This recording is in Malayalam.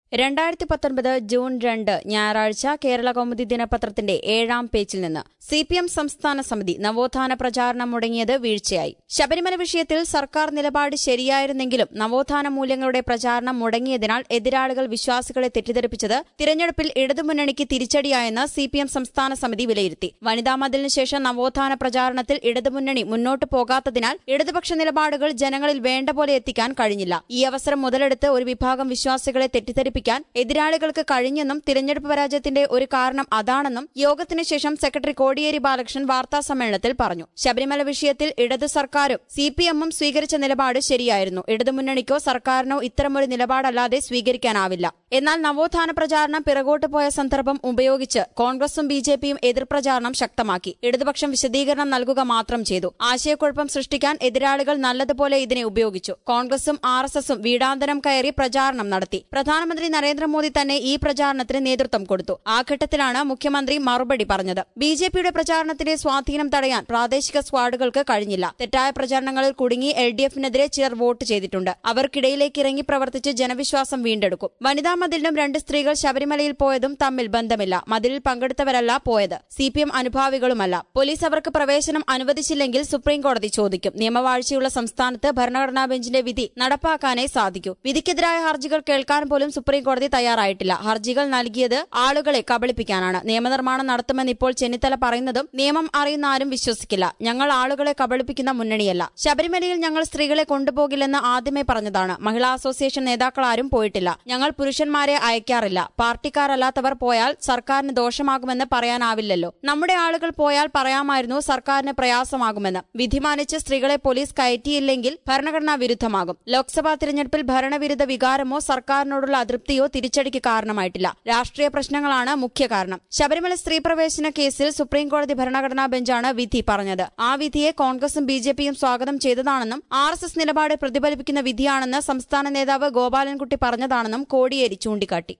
രണ്ടായിരത്തി പത്തൊൻപത് ജൂൺ രണ്ട് ഞായറാഴ്ച കേരള കൗമുദി ദിനപത്രത്തിന്റെ ഏഴാം പേജിൽ നിന്ന് സി പി എം സംസ്ഥാന സമിതി നവോത്ഥാന പ്രചാരണം മുടങ്ങിയത് വീഴ്ചയായി ശബരിമല വിഷയത്തിൽ സർക്കാർ നിലപാട് ശരിയായിരുന്നെങ്കിലും നവോത്ഥാന മൂല്യങ്ങളുടെ പ്രചാരണം മുടങ്ങിയതിനാൽ എതിരാളികൾ വിശ്വാസികളെ തെറ്റിദ്ധരിപ്പിച്ചത് തിരഞ്ഞെടുപ്പിൽ ഇടതുമുന്നണിക്ക് തിരിച്ചടിയായെന്ന് സി പി എം സംസ്ഥാന സമിതി വിലയിരുത്തി വനിതാ മതിലിന് ശേഷം നവോത്ഥാന പ്രചാരണത്തിൽ ഇടതുമുന്നണി മുന്നോട്ട് പോകാത്തതിനാൽ ഇടതുപക്ഷ നിലപാടുകൾ ജനങ്ങളിൽ വേണ്ട പോലെ എത്തിക്കാൻ കഴിഞ്ഞില്ല ഈ അവസരം മുതലെടുത്ത് ഒരു വിഭാഗം വിശ്വാസികളെ തെറ്റിദ്ധരിപ്പിക്കാൻ എതിരാളികൾക്ക് കഴിഞ്ഞെന്നും തിരഞ്ഞെടുപ്പ് പരാജയത്തിന്റെ ഒരു കാരണം അതാണെന്നും യോഗത്തിന് ശേഷം സെക്രട്ടറി കോടിയേരി ബാലകൃഷ്ണൻ വാർത്താ സമ്മേളനത്തിൽ പറഞ്ഞു ശബരിമല വിഷയത്തിൽ ഇടത് സർക്കാരും സി പി എമ്മും സ്വീകരിച്ച നിലപാട് ശരിയായിരുന്നു ഇടതുമുന്നണിക്കോ സർക്കാരിനോ ഇത്തരമൊരു നിലപാടല്ലാതെ സ്വീകരിക്കാനാവില്ല എന്നാൽ നവോത്ഥാന പ്രചാരണം പിറകോട്ട് പോയ സന്ദർഭം ഉപയോഗിച്ച് കോൺഗ്രസും ബി ജെ പിയും എതിർപ്രചാരണം ശക്തമാക്കി ഇടതുപക്ഷം വിശദീകരണം നൽകുക മാത്രം ചെയ്തു ആശയക്കുഴപ്പം സൃഷ്ടിക്കാൻ എതിരാളികൾ നല്ലതുപോലെ ഇതിനെ ഉപയോഗിച്ചു കോൺഗ്രസും ആർ എസ് എസും വീടാന്തരം കയറി പ്രചാരണം നടത്തി പ്രധാനമന്ത്രി നരേന്ദ്രമോദി തന്നെ ഈ പ്രചാരണത്തിന് നേതൃത്വം കൊടുത്തു ആ ഘട്ടത്തിലാണ് മുഖ്യമന്ത്രി മറുപടി പറഞ്ഞത് ബി ജെ പിയുടെ പ്രചാരണത്തിന്റെ സ്വാധീനം തടയാൻ പ്രാദേശിക സ്ക്വാഡുകൾക്ക് കഴിഞ്ഞില്ല തെറ്റായ പ്രചാരണങ്ങളിൽ കുടുങ്ങി എൽ ഡി എഫിനെതിരെ ചിലർ വോട്ട് ചെയ്തിട്ടുണ്ട് അവർക്കിടയിലേക്ക് ഇറങ്ങി പ്രവർത്തിച്ച് ജനവിശ്വാസം വീണ്ടെടുക്കും വനിതാ മതിലിനും രണ്ട് സ്ത്രീകൾ ശബരിമലയിൽ പോയതും തമ്മിൽ ബന്ധമില്ല മതിലിൽ പങ്കെടുത്തവരല്ല പോയത് സി പി എം അനുഭാവികളുമല്ല പോലീസ് അവർക്ക് പ്രവേശനം അനുവദിച്ചില്ലെങ്കിൽ സുപ്രീം കോടതി ചോദിക്കും നിയമവാഴ്ചയുള്ള സംസ്ഥാനത്ത് ഭരണഘടനാ ബെഞ്ചിന്റെ വിധി നടപ്പാക്കാനേ സാധിക്കൂ വിധിക്കെതിരായ ഹർജികൾ കേൾക്കാൻ പോലും സുപ്രീം കോടതി തയ്യാറായിട്ടില്ല ഹർജികൾ നൽകിയത് ആളുകളെ കബളിപ്പിക്കാനാണ് നിയമനിർമ്മാണം നടത്തുമെന്ന് ഇപ്പോൾ ചെന്നിത്തല പറയുന്നതും നിയമം അറിയുന്ന ആരും വിശ്വസിക്കില്ല ഞങ്ങൾ ആളുകളെ കബളിപ്പിക്കുന്ന മുന്നണിയല്ല ശബരിമലയിൽ ഞങ്ങൾ സ്ത്രീകളെ കൊണ്ടുപോകില്ലെന്ന് ആദ്യമേ പറഞ്ഞതാണ് മഹിളാ അസോസിയേഷൻ നേതാക്കൾ ആരും പോയിട്ടില്ല ഞങ്ങൾ പുരുഷന്മാരെ അയക്കാറില്ല പാർട്ടിക്കാരല്ലാത്തവർ പോയാൽ സർക്കാരിന് ദോഷമാകുമെന്ന് പറയാനാവില്ലല്ലോ നമ്മുടെ ആളുകൾ പോയാൽ പറയാമായിരുന്നു സർക്കാരിന് പ്രയാസമാകുമെന്ന് വിധി മാനിച്ച് സ്ത്രീകളെ പോലീസ് കയറ്റിയില്ലെങ്കിൽ ഭരണഘടനാ വിരുദ്ധമാകും ലോക്സഭാ തിരഞ്ഞെടുപ്പിൽ ഭരണവിരുദ്ധ വികാരമോ സർക്കാരിനോടുള്ള അതൃപ്തിയോ തിരിച്ചടിക്ക് കാരണമായിട്ടില്ല രാഷ്ട്രീയ പ്രശ്നങ്ങളാണ് മുഖ്യ കാരണം ശബരിമല സ്ത്രീ പ്രവേശന കേസിൽ സുപ്രീംകോടതി ഭരണഘടനാ ബെഞ്ചാണ് വിധി പറഞ്ഞത് ആ വിധിയെ കോൺഗ്രസും ബി ജെ പിയും സ്വാഗതം ചെയ്തതാണെന്നും ആർ എസ് എസ് നിലപാട് പ്രതിഫലിപ്പിക്കുന്ന വിധിയാണെന്ന് സംസ്ഥാന നേതാവ് ഗോപാലൻകുട്ടി പറഞ്ഞതാണെന്നും കോടിയേരി ചൂണ്ടിക്കാട്ടി